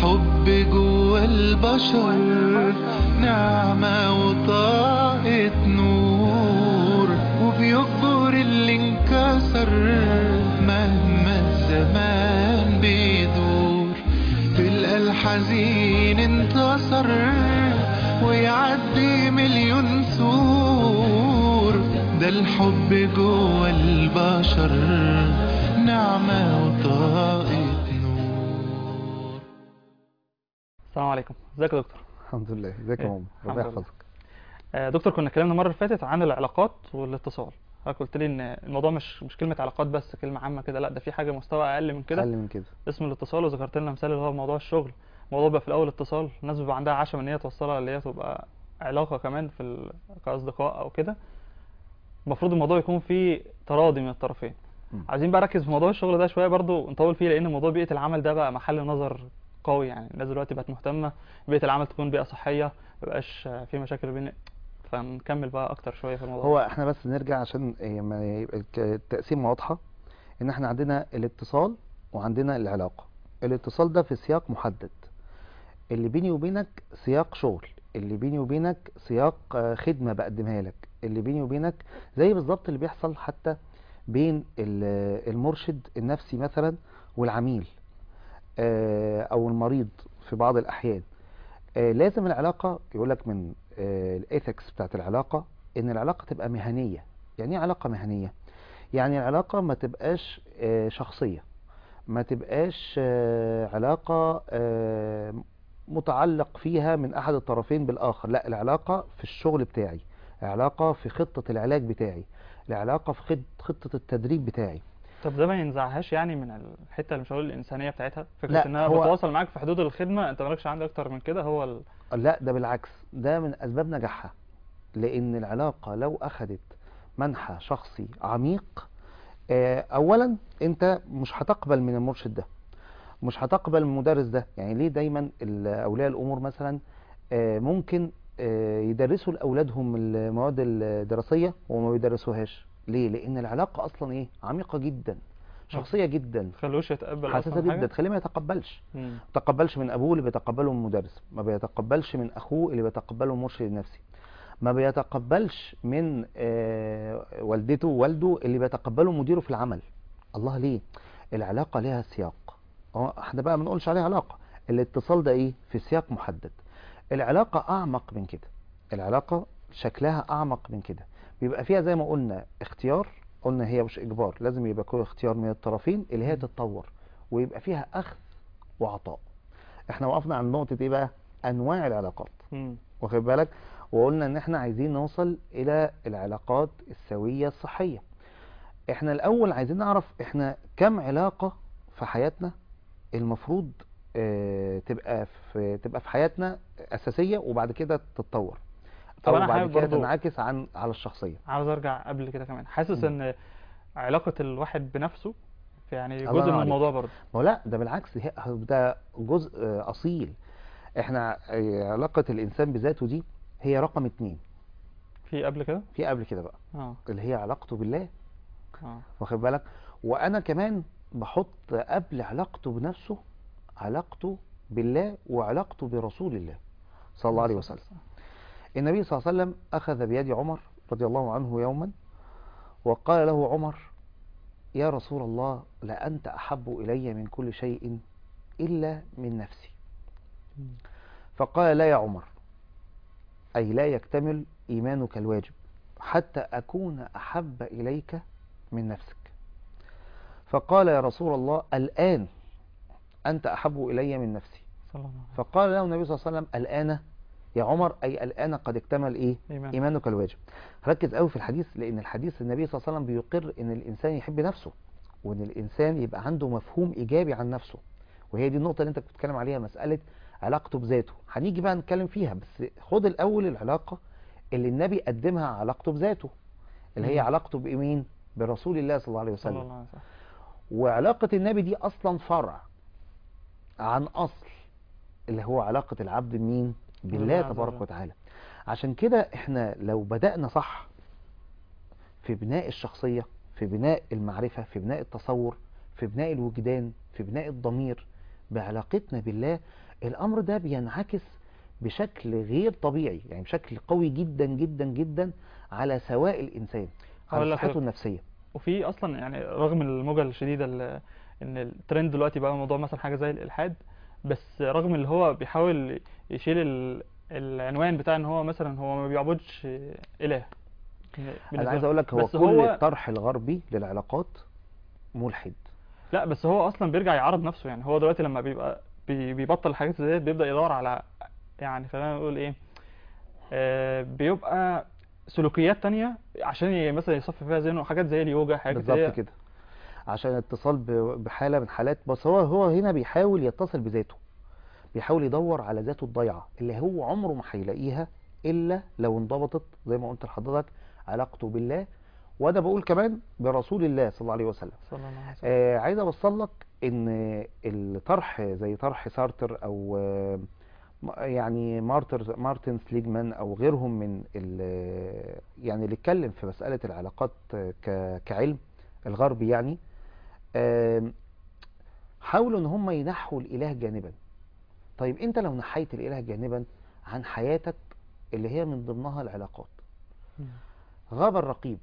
الحب جوا البشر نعمة وطاقة نور وبيكبر اللي انكسر مهما الزمان بيدور تلقى الحزين انتصر ويعدي مليون سور ده الحب جوا البشر نعمة وطاقة نور السلام عليكم ازيك يا دكتور الحمد لله ازيك يا إيه، ماما الحمد ربنا لله. يحفظك آه، دكتور كنا اتكلمنا المره اللي فاتت عن العلاقات والاتصال حضرتك قلت لي ان الموضوع مش مش كلمه علاقات بس كلمه عامه كده لا ده في حاجه مستوى اقل من كده اقل من كده اسمه الاتصال وذكرت لنا مثال اللي هو موضوع الشغل الموضوع بقى في الاول اتصال الناس بيبقى عندها عشم ان هي توصلها اللي هي تبقى علاقه كمان في ال... كاصدقاء او كده المفروض الموضوع يكون فيه تراضي من الطرفين مم. عايزين بقى نركز في موضوع الشغل ده شويه برضو نطول فيه لان موضوع بيئه العمل ده بقى محل نظر قوي يعني الناس دلوقتي بقت مهتمه بيئه العمل تكون بيئه صحيه ميبقاش في مشاكل بين فنكمل بقى اكتر شويه في الموضوع هو احنا بس نرجع عشان إيه ما يبقى الك- التقسيمه واضحه ان احنا عندنا الاتصال وعندنا العلاقه الاتصال ده في سياق محدد اللي بيني وبينك سياق شغل اللي بيني وبينك سياق آه، خدمه بقدمها لك اللي بيني وبينك زي بالظبط اللي بيحصل حتى بين ال- المرشد النفسي مثلا والعميل آه، او المريض في بعض الاحيان آه، لازم العلاقه يقول لك من الايثكس بتاعت العلاقه ان العلاقه تبقى مهنيه يعني ايه علاقه مهنيه يعني العلاقه ما تبقاش آه، شخصيه ما تبقاش آه، علاقه آه، متعلق فيها من احد الطرفين بالاخر لا العلاقه في الشغل بتاعي العلاقه في خطه العلاج بتاعي العلاقه في خط- خطه التدريب بتاعي طب ده ما ينزعهاش يعني من الحته اللي مش هقول الانسانيه بتاعتها فكره لا، ان انا هو- بتواصل معاك في حدود الخدمه انت مالكش عندي اكتر من كده هو ال... لا ده بالعكس ده من اسباب نجاحها لان العلاقه لو اخذت منحى شخصي عميق آه، اولا انت مش هتقبل من المرشد ده مش هتقبل من المدرس ده يعني ليه دايما ال- اولياء الامور مثلا آه، ممكن آه، يدرسوا لاولادهم المواد الدراسيه وما بيدرسوهاش ليه لان العلاقه اصلا ايه عميقه جدا شخصيه جدا خلوش يتقبل حساسه اصلا حاجه جدا تخليه ما يتقبلش مم. ما بيتقبلش من ابوه اللي بيتقبله من المدرس ما بيتقبلش من اخوه اللي بيتقبله المرشد النفسي ما بيتقبلش من آه، والدته ووالده اللي بيتقبله مديره في العمل الله ليه العلاقه ليها سياق هو احنا بقى ما بنقولش عليها علاقه الاتصال ده ايه في سياق محدد العلاقه اعمق من كده العلاقه شكلها اعمق من كده بيبقى فيها زي ما قلنا اختيار قلنا هي مش اجبار لازم يبقى كل اختيار من الطرفين اللي هي تتطور ويبقى فيها اخذ وعطاء احنا وقفنا عند نقطة ايه بقى انواع العلاقات مم. واخد بالك وقلنا ان احنا عايزين نوصل الى العلاقات السوية الصحية احنا الاول عايزين نعرف احنا كم علاقة في حياتنا المفروض اه تبقى في تبقى في حياتنا اساسية وبعد كده تتطور طب او أنا بعد حابب كده برضو- تنعكس عن على الشخصية عاوز ارجع قبل كده كمان حاسس مم. ان علاقه الواحد بنفسه يعني الله جزء ينور من عليك. الموضوع برضه ما هو لا ده بالعكس هي- ده جزء اه، اصيل احنا اه، علاقة الانسان بذاته دي هي رقم اتنين في قبل كده في قبل كده بقى اه اللي هي علاقته بالله اه واخد بالك وانا كمان بحط قبل علاقته بنفسه علاقته بالله وعلاقته برسول الله صلى الله عليه وسلم النبي صلى الله عليه وسلم اخذ بيد عمر رضي الله عنه يوما وقال له عمر يا رسول الله لأنت أحب إلي من كل شيء إلا من نفسي مم. فقال لا يا عمر أي لا يكتمل إيمانك الواجب حتى أكون أحب إليك من نفسك فقال يا رسول الله الآن أنت أحب إلي من نفسي صلى الله عليه وسلم فقال له النبي صلى الله عليه وسلم الآن يا عمر أي الآن قد اكتمل إيه ايمان إيمانك الواجب ركز قوي في الحديث لأن الحديث النبي صلى الله عليه وسلم بيقر إن الإنسان يحب نفسه وإن الإنسان يبقى عنده مفهوم إيجابي عن نفسه وهي دي النقطة اللي أنت كنت بتتكلم عليها مسألة علاقته بذاته هنيجي بقى نتكلم فيها بس خد الأول العلاقة اللي النبي قدمها علاقته بذاته اللي هي مم. علاقته بمين برسول الله صلى الله عليه صلى وسلم الله عليه وسلم وعلاقة النبي دي أصلا فرع عن أصل اللي هو علاقة العبد بمين بالله بالله عز تبارك وجل. وتعالى عشان كده احنا لو بدأنا صح في بناء الشخصية في بناء المعرفة في بناء التصور في بناء الوجدان في بناء الضمير بعلاقتنا بالله الامر ده بينعكس بشكل غير طبيعي يعني بشكل قوي جدا جدا جدا على سواء الانسان هقول على لك صحته النفسيه وفي اصلا يعني رغم الموجه الشديده اللي ان الترند دلوقتي بقى موضوع مثلا حاجه زي الالحاد بس رغم اللي هو بيحاول يشيل ال... العنوان بتاع ان هو مثلا هو ما بيعبدش اله انا بالنسبة عايز له. اقول لك هو بس كل هو- الطرح الغربي للعلاقات ملحد لا بس هو اصلا بيرجع يعرض نفسه يعني هو دلوقتي لما بيبقى بي... بيبطل الحاجات زي ديت بيبدا يدور على يعني خلينا نقول ايه آه بيبقى سلوكيات تانية عشان ي- مثلا يصفي فيها ذهنه حاجات زي اليوجا حاجات بالظبط زي كده عشان اتصال ب- بحاله من حالات بس هو هو هنا بيحاول يتصل بذاته بيحاول يدور على ذاته الضايعه اللي هو عمره ما هيلاقيها الا لو انضبطت زي ما قلت لحضرتك علاقته بالله وانا بقول كمان برسول الله صلى الله عليه وسلم صلى الله عليه وسلم آه عايز اوصل لك ان الطرح زي طرح سارتر او آه م- يعني مارتر مارتن سليجمان او غيرهم من ال- يعني اللي اتكلم في مسألة العلاقات آه، ك- كعلم الغربي يعني آم، حاولوا ان هم ينحوا الاله جانبا طيب انت لو نحيت الاله جانبا عن حياتك اللي هي من ضمنها العلاقات مم. غاب الرقيب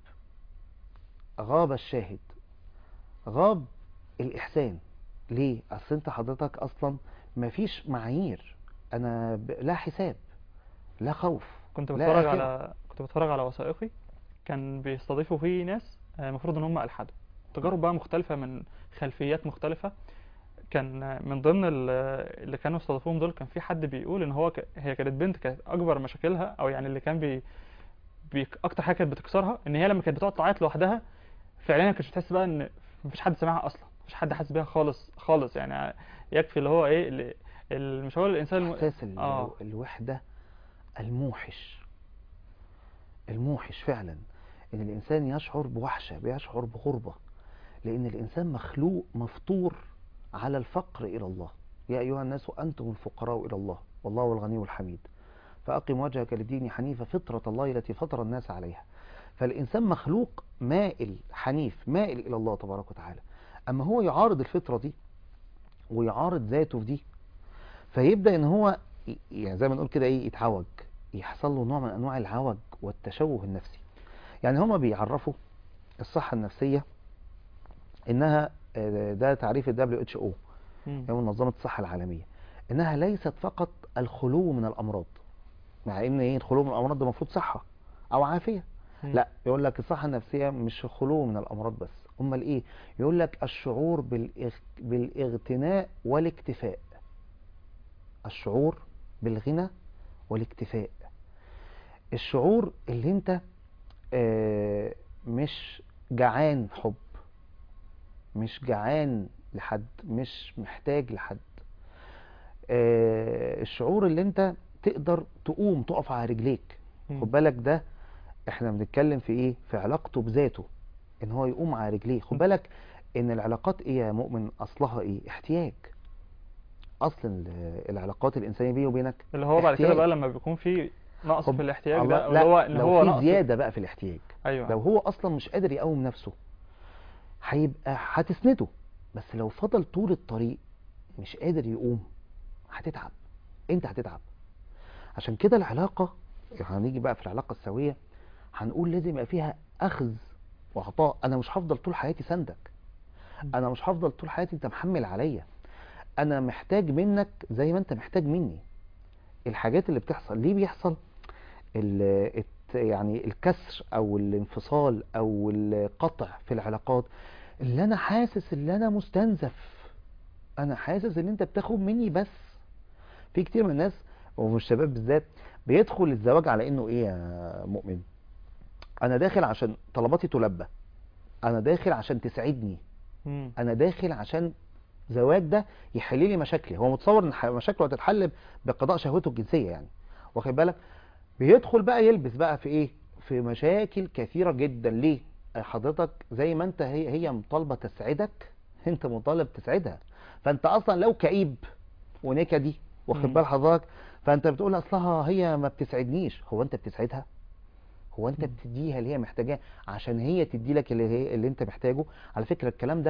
غاب الشاهد غاب الإحسان ليه؟ أصل أنت حضرتك أصلا مفيش معايير أنا ب... لا حساب لا خوف كنت لا بتفرج آخرة. على كنت بتفرج على وثائقي كان بيستضيفوا فيه ناس آه، المفروض ان هم الحدوا تجارب بقى مختلفة من خلفيات مختلفة كان آه، من ضمن ال- اللي كانوا استضافوهم دول كان في حد بيقول ان هو ك... هي كانت بنت كانت اكبر مشاكلها او يعني اللي كان بي... بي... اكتر حاجة كانت بتكسرها ان هي لما كانت بتقعد تعيط لوحدها فعليا ما كانتش بتحس بقى ان مفيش حد سامعها اصلا مفيش حد حاسس بيها خالص خالص يعني يكفي اللي هو ايه اللي... ال- مش هو الانسان الم... إحساس ال... آه. الوحدة الموحش الموحش فعلا إن الإنسان يشعر بوحشة بيشعر بغربة لأن الإنسان مخلوق مفطور على الفقر إلى الله يا أيها الناس أنتم الفقراء إلى الله والله هو الغني الحميد فأقم وجهك للدين حنيفة فطرة الله التي فطر الناس عليها فالإنسان مخلوق مائل حنيف مائل إلى الله تبارك وتعالى أما هو يعارض الفطرة دي ويعارض ذاته في دي فيبدأ إن هو ي- يعني زي ما نقول كده إيه يتعوج يحصل له نوع من أنواع العوج والتشوه النفسي يعني هما بيعرفوا الصحة النفسية إنها آه، ده تعريف ال WHO مم. هي منظمة الصحة العالمية إنها ليست فقط الخلو من الأمراض مع إن إيه الخلو من الأمراض ده المفروض صحة أو عافية مم. لا يقول لك الصحة النفسية مش خلو من الأمراض بس أمال إيه يقول لك الشعور بالإغ... بالاغتناء والاكتفاء الشعور بالغنى والاكتفاء الشعور اللي انت آه، مش جعان حب مش جعان لحد مش محتاج لحد آه، الشعور اللي انت تقدر تقوم تقف على رجليك مم. خد بالك ده احنا بنتكلم في ايه في علاقته بذاته ان هو يقوم على رجليه خد بالك ان العلاقات ايه يا مؤمن اصلها ايه احتياج اصل ال- العلاقات الانسانيه بيني وبينك اللي هو بعد كده احتياج. بقى لما بيكون في نقص خد- في الاحتياج الله- ده لا اللي هو ان لو هو في نقص زياده بقى في الاحتياج ايوه لو هو اصلا مش قادر يقوم نفسه هيبقى هتسنده بس لو فضل طول الطريق مش قادر يقوم هتتعب انت هتتعب عشان كده العلاقة هنيجي بقى في العلاقة السوية هنقول لازم يبقى فيها اخذ وعطاء انا مش هفضل طول حياتي سندك انا مش هفضل طول حياتي انت محمل عليا انا محتاج منك زي ما انت محتاج مني الحاجات اللي بتحصل ليه بيحصل ال- الت- يعني الكسر او الانفصال او القطع في العلاقات اللي انا حاسس ان انا مستنزف انا حاسس ان انت بتاخد مني بس في كتير من الناس ومن الشباب بالذات بيدخل الزواج على انه ايه يا مؤمن انا داخل عشان طلباتي تلبى انا داخل عشان تسعدني مم. انا داخل عشان زواج ده يحل لي مشاكلي هو متصور ان ح- مشاكله هتتحل بقضاء شهوته الجنسيه يعني واخد بالك بيدخل بقى يلبس بقى في ايه في مشاكل كثيره جدا ليه حضرتك زي ما انت هي هي مطالبه تسعدك انت مطالب تسعدها فانت اصلا لو كئيب ونكدي واخد مم. بال حضرتك فانت بتقول اصلها هي ما بتسعدنيش هو انت بتسعدها هو انت مم. بتديها اللي هي محتاجاه عشان هي تدي لك اللي هي اللي انت محتاجه على فكره الكلام ده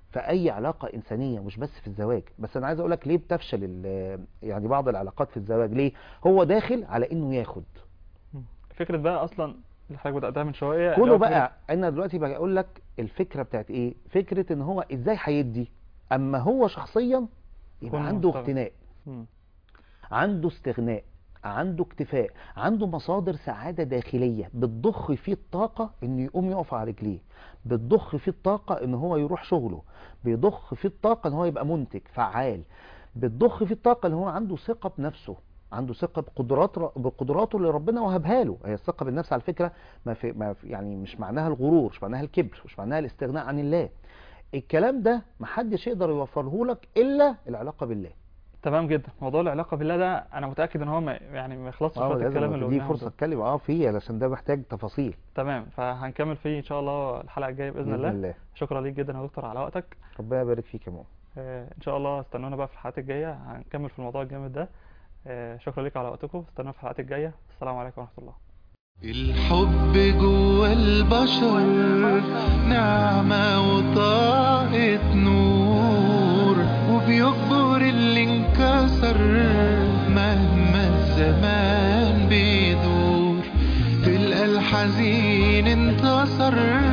في اي علاقه انسانيه مش بس في الزواج بس انا عايز اقول لك ليه بتفشل ال- يعني بعض العلاقات في الزواج ليه هو داخل على انه ياخد فكره بقى اصلا اللي حضرتك بداتها من شويه اللي كله هو بقى انا دلوقتي بقول لك الفكره بتاعت ايه فكره ان هو ازاي هيدي اما هو شخصيا يبقى يكون عنده مستغني. اقتناء فكرة- مم. عنده استغناء عنده اكتفاء عنده مصادر سعادة داخلية بتضخ فيه الطاقة انه يقوم يقف على رجليه بتضخ فيه الطاقة ان هو يروح شغله بيضخ فيه الطاقة ان هو يبقى منتج فعال بتضخ فيه الطاقة ان هو عنده ثقة بنفسه عنده ثقة بقدرات بقدراته اللي ربنا وهبها له هي الثقة بالنفس على فكرة ما في ما في يعني مش معناها الغرور مش معناها الكبر مش معناها الاستغناء عن الله الكلام ده محدش يقدر يوفره لك الا العلاقة بالله تمام جدا موضوع العلاقه بالله ده انا متاكد ان هو ما يعني ما يخلصش اه شويه لازم الكلام اللي دي قلناه فرصة ده. اتكلم اه فيه علشان ده محتاج تفاصيل تمام فهنكمل فيه ان شاء الله الحلقه الجايه باذن, بإذن الله. الله شكرا ليك جدا يا دكتور على وقتك ربنا يبارك فيك يا ماما آه، ان شاء الله استنونا بقى في الحلقات الجايه هنكمل في الموضوع الجامد ده آه، شكرا ليك على وقتكم استنونا في الحلقات الجايه السلام عليكم ورحمه الله الحب جوا البشر نعمة وطاقة نور وبيكبر اللي انكسر مهما الزمان بيدور تلقى الحزين انتصر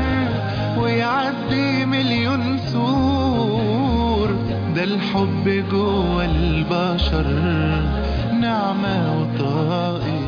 ويعدي مليون سور ده الحب جوا البشر نعمة وطاقة